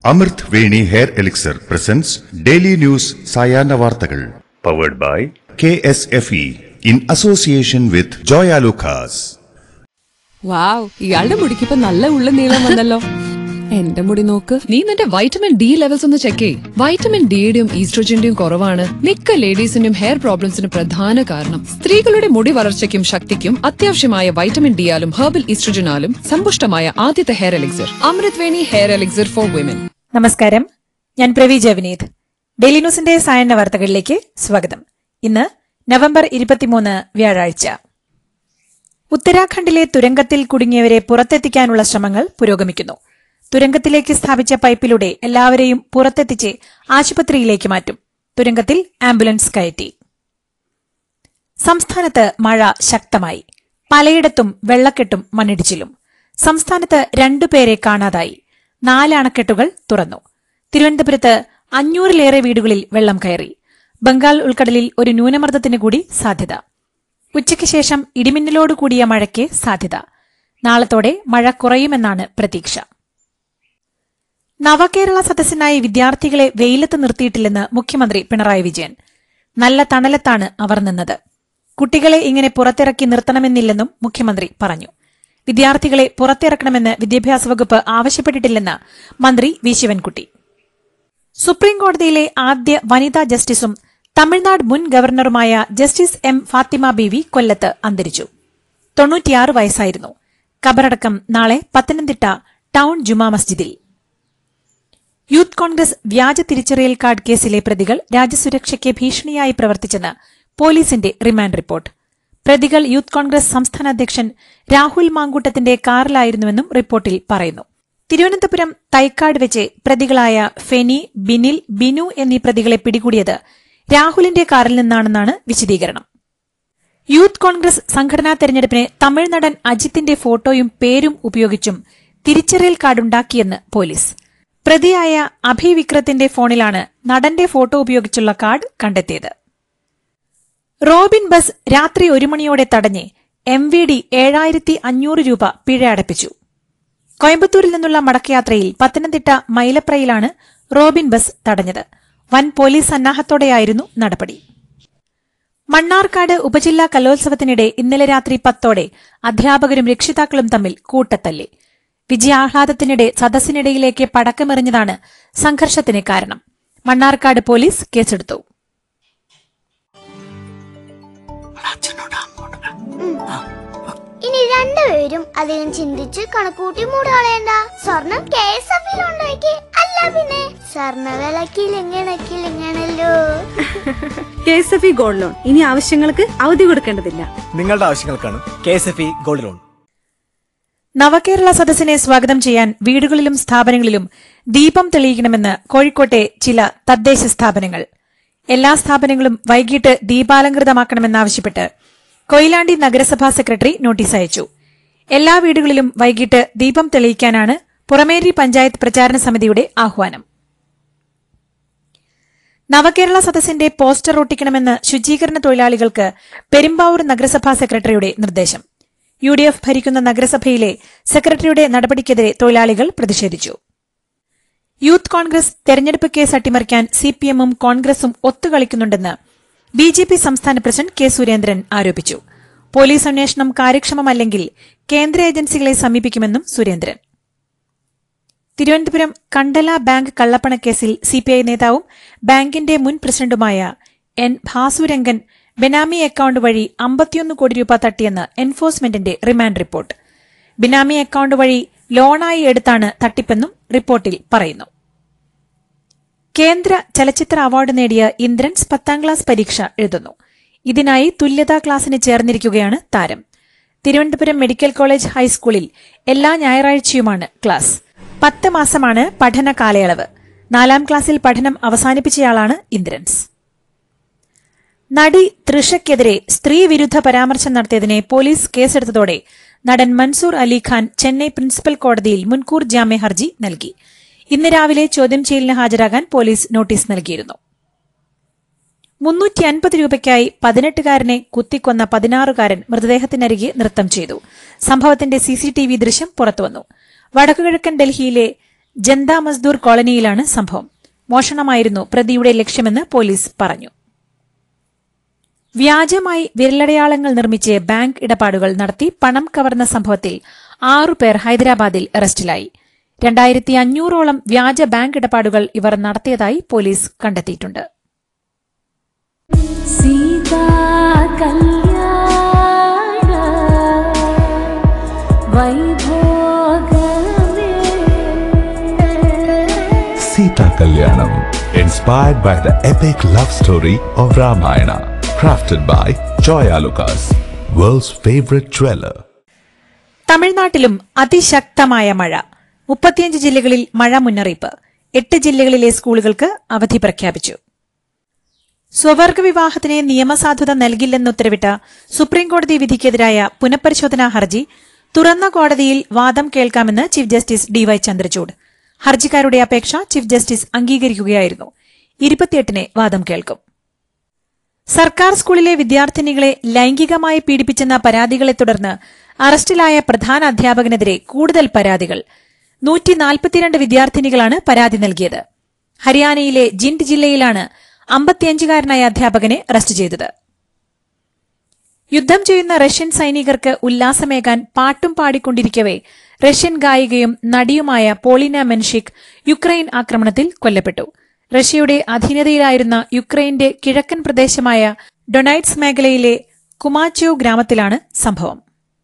അമൃത് Veni hair elixir presents daily news സായാഹ്ന വാർത്തകൾ powered by K S F E in association with Joya Lucas wow ഇയാളുടെ മുടിക്കിപ്പോ നല്ല ഉള്ള നീളം വന്നല്ലോ എന്റെ മുടി നോക്ക് നീ നിന്റെ വൈറ്റമിൻ ഡി ലെവൽസ് ഒന്ന് ചെക്ക് ചെയ് വൈറ്റമിൻ ഡിയുടെയും ഈസ്ട്രോജന്റെയും കുറവാണ് മിക്ക ലേഡീസിന്റെയും ഹെയർ പ്രോബ്ലംസിന് പ്രധാന കാരണം സ്ത്രീകളുടെ മുടി വളർച്ചയ്ക്കും ശക്തിക്കും അത്യാവശ്യമായ വൈറ്റമിൻ ഡിയാലും ഹെർബൽ ഈസ്ട്രോജനാലും സമ്പുഷ്ടമായ ആദ്യത്തെ hair elixir Amrit Veni hair elixir for women നമസ്കാരം ഞാൻ പ്രവി ജവനീത് ഡെയിലി ന്യൂസിന്റെ സായന്ന വാർത്തകളിലേക്ക് സ്വാഗതം ഇന്ന് നവംബർ ഇരുപത്തിമൂന്ന് വ്യാഴാഴ്ച ഉത്തരാഖണ്ഡിലെ തുരങ്കത്തിൽ കുടുങ്ങിയവരെ പുറത്തെത്തിക്കാനുള്ള ശ്രമങ്ങൾ പുരോഗമിക്കുന്നു തുരങ്കത്തിലേക്ക് സ്ഥാപിച്ച പൈപ്പിലൂടെ എല്ലാവരെയും പുറത്തെത്തിച്ച് ആശുപത്രിയിലേക്ക് മാറ്റും തുരങ്കത്തിൽ ആംബുലൻസ് കയറ്റി സംസ്ഥാനത്ത് മഴ ശക്തമായി പലയിടത്തും വെള്ളക്കെട്ടും മണ്ണിടിച്ചിലും സംസ്ഥാനത്ത് രണ്ടുപേരെ കാണാതായി നാല് അണക്കെട്ടുകൾ തുറന്നു തിരുവനന്തപുരത്ത് അഞ്ഞൂറിലേറെ വീടുകളിൽ വെള്ളം കയറി ബംഗാൾ ഉൾക്കടലിൽ ഒരു ന്യൂനമർദ്ദത്തിന് കൂടി സാധ്യത ഉച്ചയ്ക്ക് ശേഷം ഇടിമിന്നലോട് കൂടിയ മഴയ്ക്ക് സാധ്യത നാളത്തോടെ മഴ കുറയുമെന്നാണ് പ്രതീക്ഷ നവകേരള സദസ്സിനായി വിദ്യാർത്ഥികളെ വെയിലത്ത് നിർത്തിയിട്ടില്ലെന്ന് മുഖ്യമന്ത്രി പിണറായി വിജയൻ നല്ല തണലത്താണ് അവർ നിന്നത് കുട്ടികളെ ഇങ്ങനെ പുറത്തിറക്കി നിർത്തണമെന്നില്ലെന്നും മുഖ്യമന്ത്രി പറഞ്ഞു വിദ്യാർത്ഥികളെ പുറത്തിറക്കണമെന്ന് വിദ്യാഭ്യാസ വകുപ്പ് ആവശ്യപ്പെട്ടിട്ടില്ലെന്ന് മന്ത്രി വി ശിവൻകുട്ടി സുപ്രീംകോടതിയിലെ ആദ്യ വനിതാ ജസ്റ്റിസും തമിഴ്നാട് മുൻ ഗവർണറുമായ ജസ്റ്റിസ് എം ഫാത്തിമ ബീവി കൊല്ലത്ത് അന്തരിച്ചു തൊണ്ണൂറ്റിയാറ് വയസ്സായിരുന്നു കബറടക്കം നാളെ പത്തനംതിട്ട ടൌൺ ജുമാ മസ്ജിദിൽ യൂത്ത് കോൺഗ്രസ് വ്യാജ തിരിച്ചറിയൽ കാർഡ് കേസിലെ പ്രതികൾ രാജ്യസുരക്ഷയ്ക്ക് ഭീഷണിയായി പ്രവർത്തിച്ചെന്ന് പോലീസിന്റെ റിമാൻഡ് റിപ്പോർട്ട് പ്രതികൾ യൂത്ത് കോൺഗ്രസ് സംസ്ഥാന അധ്യക്ഷൻ രാഹുൽ മാങ്കൂട്ടത്തിന്റെ കാറിലായിരുന്നുവെന്നും റിപ്പോർട്ടിൽ പറയുന്നു തിരുവനന്തപുരം തൈക്കാട് വെച്ച് പ്രതികളായ ഫെനി ബിനിൽ ബിനു എന്നീ പ്രതികളെ പിടികൂടിയത് രാഹുലിന്റെ കാറിൽ നിന്നാണെന്നാണ് വിശദീകരണം യൂത്ത് കോൺഗ്രസ് സംഘടനാ തെരഞ്ഞെടുപ്പിന് തമിഴ് നടൻ അജിത്തിന്റെ ഫോട്ടോയും പേരും ഉപയോഗിച്ചും തിരിച്ചറിയൽ കാർഡുണ്ടാക്കിയെന്ന് പോലീസ് പ്രതിയായ അഭി വിക്രത്തിന്റെ ഫോണിലാണ് നടന്റെ ഫോട്ടോ ഉപയോഗിച്ചുള്ള കാർഡ് കണ്ടെത്തിയത് റോബിൻ ബസ് രാത്രി ഒരു മണിയോടെ തടഞ്ഞ് എം വി ഡി ഏഴായിരത്തി അഞ്ഞൂറ് രൂപ പിഴ അടപ്പിച്ചു കോയമ്പത്തൂരിൽ നിന്നുള്ള മടക്കയാത്രയിൽ പത്തനംതിട്ട മൈലപ്രയിലാണ് റോബിൻ ബസ് തടഞ്ഞത് വൻ പോലീസ് സന്നാഹത്തോടെയായിരുന്നു നടപടി മണ്ണാർക്കാട് ഉപജില്ലാ കലോത്സവത്തിനിടെ ഇന്നലെ രാത്രി പത്തോടെ അധ്യാപകരും രക്ഷിതാക്കളും തമ്മിൽ കൂട്ടത്തല്ലി വിജയാഹ്ലാദത്തിനിടെ സദസ്സിനിടയിലേക്ക് പടക്കമെറിഞ്ഞതാണ് സംഘർഷത്തിന് കാരണം മണ്ണാർക്കാട് പോലീസ് കേസെടുത്തു ഇനി രണ്ടുപേരും അധികം ചിന്തിച്ച് കണക്കൂട്ടി മൂട് കളയണ്ട സ്വർണം കെ എസ് എഫ് ഉണ്ടാക്കി അല്ല പിന്നെ സ്വർണ്ണ വിലക്കിലിങ്ങണക്കിലിങ്ങണല്ലോ K S F E gold loan ഇനി ആവശ്യങ്ങൾക്ക് അവധി കൊടുക്കേണ്ടതില്ല നിങ്ങളുടെ ആവശ്യങ്ങൾക്കാണ് K S F E gold loan Navakerala സദസ്സിനെ സ്വാഗതം ചെയ്യാൻ വീടുകളിലും സ്ഥാപനങ്ങളിലും ദീപം തെളിയിക്കണമെന്ന് കോഴിക്കോട്ടെ ചില തദ്ദേശ സ്ഥാപനങ്ങൾ എല്ലാ സ്ഥാപനങ്ങളും വൈകിട്ട് ദീപാലങ്കൃതമാക്കണമെന്നാവശ്യപ്പെട്ട് കൊയിലാണ്ടി നഗരസഭാ സെക്രട്ടറി നോട്ടീസ് അയച്ചു എല്ലാ വീടുകളിലും വൈകിട്ട് ദീപം തെളിയിക്കാനാണ് പുറമേരി പഞ്ചായത്ത് പ്രചാരണ സമിതിയുടെ ആഹ്വാനം നവകേരള സദസ്സിന്റെ പോസ്റ്റർ ഒട്ടിക്കണമെന്ന് ശുചീകരണ തൊഴിലാളികൾക്ക് പെരുമ്പാവൂർ നഗരസഭാ സെക്രട്ടറിയുടെ നിർദ്ദേശം യു ഡി എഫ് ഭരിക്കുന്ന നഗരസഭയിലെ സെക്രട്ടറിയുടെ നടപടിക്കെതിരെ തൊഴിലാളികൾ പ്രതിഷേധിച്ചു യൂത്ത് കോൺഗ്രസ് തെരഞ്ഞെടുപ്പ് കേസ് അട്ടിമറിക്കാൻ സിപിഎമ്മും കോൺഗ്രസും ഒത്തുകളിക്കുന്നുണ്ടെന്ന് ബി ജെ പി സംസ്ഥാന പ്രസിഡന്റ് കെ സുരേന്ദ്രൻ ആരോപിച്ചു പോലീസ് അന്വേഷണം കാര്യക്ഷമമല്ലെങ്കിൽ കേന്ദ്ര ഏജൻസികളെ സമീപിക്കുമെന്നും സുരേന്ദ്രൻ തിരുവനന്തപുരം കണ്ടല ബാങ്ക് കള്ളപ്പണക്കേസിൽ സിപിഐ നേതാവും ബാങ്കിന്റെ മുൻ പ്രസിഡന്റുമായ എൻ ഭാസുരംഗൻ ബിനാമി അക്കൌണ്ട് വഴി അമ്പത്തിയൊന്ന് കോടി രൂപ തട്ടിയെന്ന് എൻഫോഴ്സ്മെന്റിന്റെ റിമാൻഡ് റിപ്പോർട്ട് ബിനാമി അക്കൌണ്ട് വഴി ലോണായി എടുത്താണ് തട്ടിപ്പെന്നും റിപ്പോർട്ടിൽ പറയുന്നു കേന്ദ്ര ചലച്ചിത്ര അവാർഡ് നേടിയ ഇന്ദ്രൻസ് പത്താം ക്ലാസ് പരീക്ഷ എഴുതുന്നു ഇതിനായി തുല്യതാ ക്ലാസ്സിന് ചേർന്നിരിക്കുകയാണ് താരം തിരുവനന്തപുരം മെഡിക്കൽ കോളേജ് ഹൈസ്കൂളിൽ എല്ലാ ഞായറാഴ്ചയുമാണ് ക്ലാസ് പത്ത് മാസമാണ് പഠന കാലയളവ് നാലാം ക്ലാസ്സിൽ പഠനം അവസാനിപ്പിച്ചയാളാണ് ഇന്ദ്രൻസ് നടി തൃഷയ്ക്കെതിരെ സ്ത്രീവിരുദ്ധ പരാമർശം നടത്തിയതിനെ പോലീസ് കേസെടുത്തതോടെ നടൻ മൻസൂർ അലിഖാൻ ചെന്നൈ പ്രിൻസിപ്പൽ കോടതിയിൽ മുൻകൂർ ജാമ്യ ഹർജി നൽകി ഇന്ന് രാവിലെ ചോദ്യം ചെയ്യലിന് ഹാജരാകാൻ പോലീസ് നോട്ടീസ് നൽകിയിരുന്നു മുന്നൂറ്റി അൻപത് രൂപയ്ക്കായി പതിനെട്ടുകാരനെ കുത്തിക്കൊന്ന പതിനാറുകാരൻ മൃതദേഹത്തിനരികെ നൃത്തം ചെയ്തു സംഭവത്തിന്റെ സിസിടിവി ദൃശ്യം പുറത്തുവന്നു വടക്കുകിഴക്കൻ ഡൽഹിയിലെ ജന്താ മസ്ദൂർ കോളനിയിലാണ് സംഭവം മോഷണമായിരുന്നു പ്രതിയുടെ ലക്ഷ്യമെന്ന് പോലീസ് പറഞ്ഞു വ്യാജമായി വിരലടയാളങ്ങൾ നിർമ്മിച്ച് ബാങ്ക് ഇടപാടുകൾ നടത്തി പണം കവർന്ന സംഭവത്തിൽ ആറുപേർ ഹൈദരാബാദിൽ അറസ്റ്റിലായി രണ്ടായിരത്തി അഞ്ഞൂറോളം വ്യാജ ബാങ്ക് ഇടപാടുകൾ ഇവർ നടത്തിയതായി പോലീസ് കണ്ടെത്തിയിട്ടുണ്ട് സീതാ കല്യാണ വൈഭോഗമേ Sita Kalyanam, inspired by the epic love story of Ramayana, crafted by Joya Lucas, world's favorite jeweler. തമിഴ്നാട്ടിലും അതിശക്തമായ മഴ മുപ്പത്തിയഞ്ച് ജില്ലകളിൽ മഴ മുന്നറിയിപ്പ് എട്ട് ജില്ലകളിലെ സ്കൂളുകൾക്ക് അവധി പ്രഖ്യാപിച്ചു സ്വവർഗ വിവാഹത്തിന് നിയമസാധുത നൽകില്ലെന്നുത്തരവിട്ട സുപ്രീംകോടതി വിധിക്കെതിരായ പുനഃപരിശോധനാ ഹർജി തുറന്ന കോടതിയിൽ വാദം കേൾക്കാമെന്ന് ചീഫ് ജസ്റ്റിസ് ഡിവൈ ചന്ദ്രചൂഡ് ഹർജിക്കാരുടെ അപേക്ഷ ചീഫ് ജസ്റ്റിസ് അംഗീകരിക്കുകയായിരുന്നു ഇരുപത്തിയെട്ടിന് വാദം കേൾക്കും സർക്കാർ സ്കൂളിലെ വിദ്യാർത്ഥിനികളെ ലൈംഗികമായി പീഡിപ്പിച്ചെന്ന പരാതികളെ തുടർന്ന് അറസ്റ്റിലായ പ്രധാന അധ്യാപകനെതിരെ കൂടുതൽ പരാതികൾ നൂറ്റി നാൽപ്പത്തിരണ്ട് വിദ്യാർത്ഥിനികളാണ് പരാതി നൽകിയത് ഹരിയാനയിലെ ജിൻഡ് ജില്ലയിലാണ് അമ്പത്തിയഞ്ചുകാരനായ അധ്യാപകനെ അറസ്റ്റ് ചെയ്തത് യുദ്ധം ചെയ്യുന്ന റഷ്യൻ സൈനികർക്ക് ഉല്ലാസമേകാൻ പാട്ടും പാടിക്കൊണ്ടിരിക്കവേ റഷ്യൻ ഗായികയും നടിയുമായ പോളിന മെൻഷിക് യുക്രൈൻ ആക്രമണത്തിൽ കൊല്ലപ്പെട്ടു റഷ്യയുടെ അധീനതയിലായിരുന്ന യുക്രൈന്റെ കിഴക്കൻ പ്രദേശമായ ഡൊണൈറ്റ്സ് മേഖലയിലെ കുമാച്ചോ ഗ്രാമത്തിലാണ് സംഭവം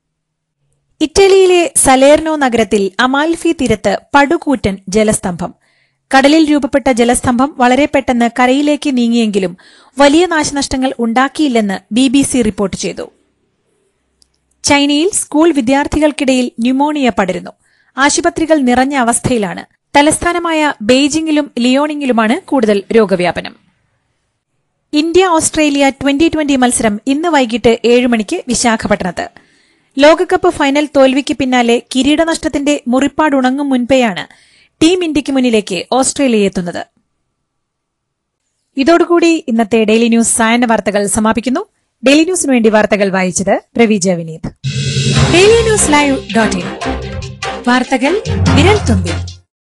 ഇറ്റലിയിലെ സലേർനോ നഗരത്തിൽ അമാൽഫി തീരത്ത് പടുകൂറ്റൻ ജലസ്തംഭം കടലിൽ രൂപപ്പെട്ട ജലസ്തംഭം വളരെ പെട്ടെന്ന് കരയിലേക്ക് നീങ്ങിയെങ്കിലും വലിയ നാശനഷ്ടങ്ങൾ ഉണ്ടാക്കിയില്ലെന്ന് ബി ബി സി റിപ്പോർട്ട് ചെയ്തു ചൈനയിൽ സ്കൂൾ വിദ്യാർത്ഥികൾക്കിടയിൽ ന്യൂമോണിയ പടരുന്നു ആശുപത്രികൾ നിറഞ്ഞ അവസ്ഥയിലാണ് തലസ്ഥാനമായ ബെയ്ജിംഗിലും ലിയോണിംഗിലുമാണ് കൂടുതൽ രോഗവ്യാപനം ഇന്ത്യ ഓസ്ട്രേലിയ ട്വന്റി ട്വന്റി മത്സരം ഇന്ന് വൈകിട്ട് ഏഴ് മണിക്ക് വിശാഖപട്ടണത്ത് ലോകകപ്പ് ഫൈനൽ തോൽവിക്ക് പിന്നാലെ കിരീടനഷ്ടത്തിന്റെ മുറിപ്പാടുണങ്ങും മുൻപെയാണ് ടീം ഇന്ത്യയ്ക്ക് മുന്നിലേക്ക് ഓസ്ട്രേലിയ എത്തുന്നത് ഇതോടുകൂടി ഇന്നത്തെ ഡെയിലി ന്യൂസ് സായന വാർത്തകൾ സമാപിക്കുന്നു ഡെയിലി ന്യൂസിനു വേണ്ടി വാർത്തകൾ വായിച്ചത് Praveeja Vineeth daily news live dot in വാർത്തകൾ വിരൽ തുമ്പിൽ